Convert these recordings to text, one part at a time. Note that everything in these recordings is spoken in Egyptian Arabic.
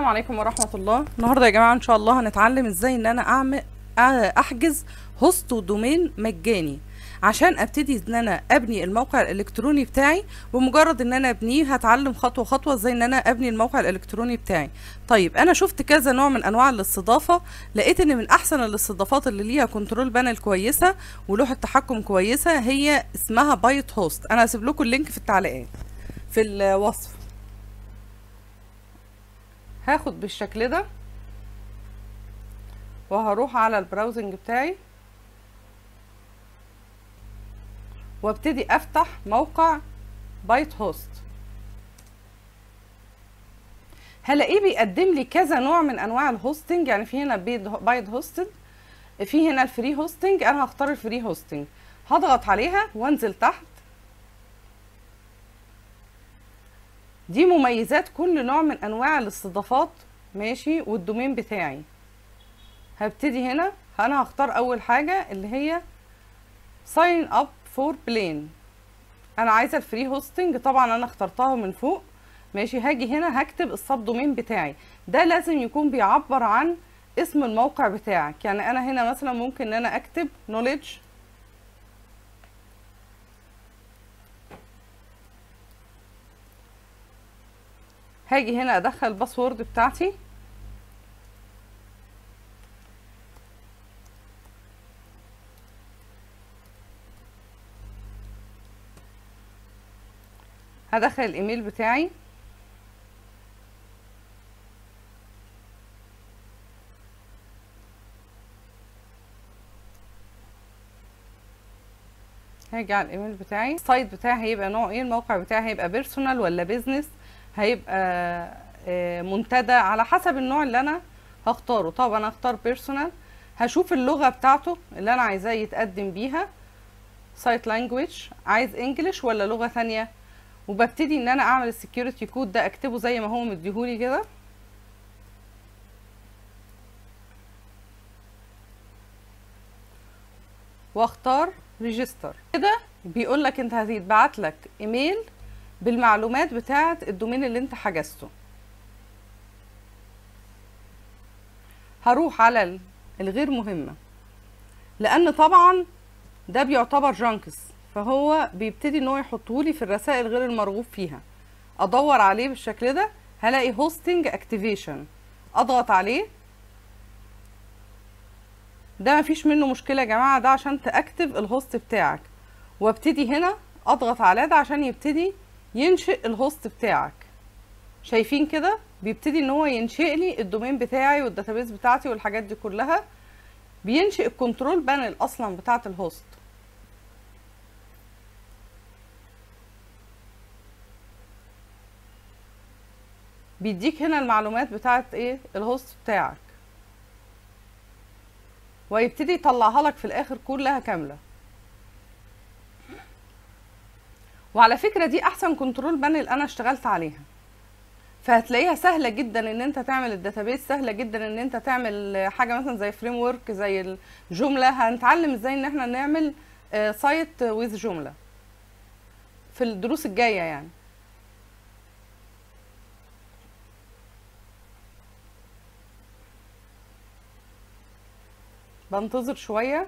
عليكم ورحمة الله النهاردة يا جماعة ان شاء الله هنتعلم ازاي ان انا اعمل احجز هوست ودومين مجاني عشان ابتدي ان انا ابني الموقع الالكتروني بتاعي بمجرد ان انا ابنيه هتعلم خطوه خطوه ازاي ان انا ابني الموقع الالكتروني بتاعي طيب انا شفت كذا نوع من انواع الاستضافه لقيت ان من احسن الاستضافات اللي ليها كنترول بانل كويسه ولوحه تحكم كويسه هي اسمها بايت هوست انا هسيب لكم اللينك في التعليقات في الوصف هاخد بالشكل ده وهروح على البراوزنج بتاعي وابتدي افتح موقع بايت هوست هلاقيه بيقدم لي كذا نوع من انواع الهوستنج يعني في هنا بايت هوستد في هنا الفري هوستنج انا هختار الفري هوستنج هضغط عليها وانزل تحت دي مميزات كل نوع من انواع الاستضافات ماشي والدومين بتاعي هبتدي هنا انا هختار اول حاجه اللي هي ساين اب فور بلين انا عايزه الفري هوستنج طبعا انا اخترتها من فوق ماشي هاجي هنا هكتب السب دومين بتاعي ده لازم يكون بيعبر عن اسم الموقع بتاعك يعني انا هنا مثلا ممكن ان انا اكتب knowledge هاجي هنا ادخل الباسورد بتاعتي هدخل الايميل بتاعي هاجي على الايميل بتاعي السايت بتاعي هيبقى نوع ايه الموقع بتاعي هيبقى بيرسونال ولا بيزنس هيبقى منتدى على حسب النوع اللي انا هختاره طب انا هختار بيرسونال هشوف اللغه بتاعته اللي انا عايزاه يتقدم بيها سايت لانجويج عايز انجلش ولا لغه ثانيه وببتدي ان انا اعمل السكيورتي كود ده اكتبه زي ما هو مديهولي كده واختار ريجستر كده بيقول لك انت هيتبعت لك ايميل بالمعلومات بتاعه الدومين اللي انت حجزته هروح على الغير مهمه لان طبعا ده بيعتبر جانكس فهو بيبتدي ان هو يحطهولي في الرسائل غير المرغوب فيها ادور عليه بالشكل ده هلاقي هوستنج اكتيفيشن اضغط عليه ده مفيش منه مشكله يا جماعه ده عشان تاكتف الهوست بتاعك وابتدي هنا اضغط على ده عشان يبتدي ينشئ الهوست بتاعك شايفين كده بيبتدي ان هو ينشئ لي الدومين بتاعي والداتابيس بتاعتي والحاجات دي كلها بينشئ الكنترول بانل اصلا بتاعه الهوست بيديك هنا المعلومات بتاعه ايه الهوست بتاعك ويبتدي يطلعها لك في الاخر كلها كامله وعلى فكره دي احسن كنترول بانل انا اشتغلت عليها فهتلاقيها سهله جدا ان انت تعمل الداتابيس سهله جدا ان انت تعمل حاجه مثلا زي فريم ورك زي الجمله هنتعلم ازاي ان احنا نعمل سايت ويز جمله في الدروس الجايه يعني بنتظر شويه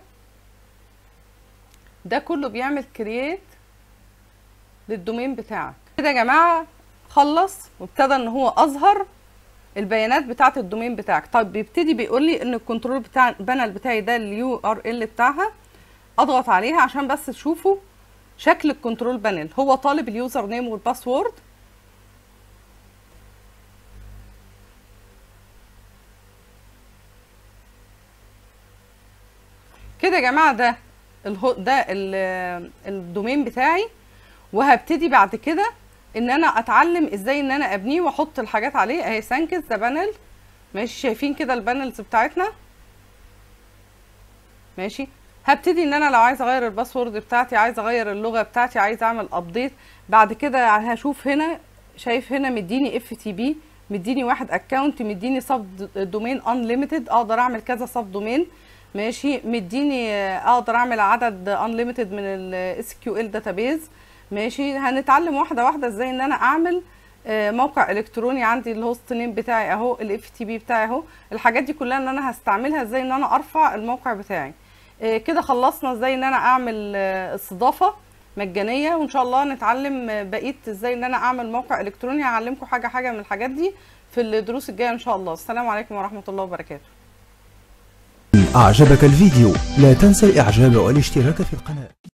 ده كله بيعمل كرييت للدومين بتاعك كده يا جماعه خلص وابتدى ان هو اظهر البيانات بتاعه الدومين بتاعك طيب بيبتدي بيقول لي ان الكنترول بتاع البانل بتاعي ده اليو ار ال بتاعها اضغط عليها عشان بس تشوفوا شكل الكنترول بانل هو طالب اليوزر نيم والباسورد كده يا جماعه ده الهو ده الدومين بتاعي وهبتدي بعد كده ان انا اتعلم ازاي ان انا ابنيه واحط الحاجات عليه اهي سانكس ده بانل ماشي شايفين كده البانلز بتاعتنا ماشي هبتدي ان انا لو عايز اغير الباسورد بتاعتي عايز اغير اللغه بتاعتي عايز اعمل ابديت بعد كده هشوف هنا شايف هنا مديني اف تي بي مديني واحد اكونت مديني سب دومين انليميتد اقدر اعمل كذا سب دومين ماشي مديني اقدر اعمل عدد انليميتد من الاس كيو ال داتابيز ماشي هنتعلم واحده واحده ازاي ان انا اعمل آه، موقع الكتروني عندي الهوست نيم بتاعي اهو الاف تي بي بتاعي اهو الحاجات دي كلها ان انا هستعملها ازاي ان انا ارفع الموقع بتاعي آه، كده خلصنا ازاي ان انا اعمل آه، استضافه مجانيه وان شاء الله نتعلم آه، بقيه ازاي ان انا اعمل موقع الكتروني هعلمكم حاجه حاجه من الحاجات دي في الدروس الجايه ان شاء الله السلام عليكم ورحمه الله وبركاته أعجبك الفيديو لا تنسى الإعجاب والاشتراك في القناة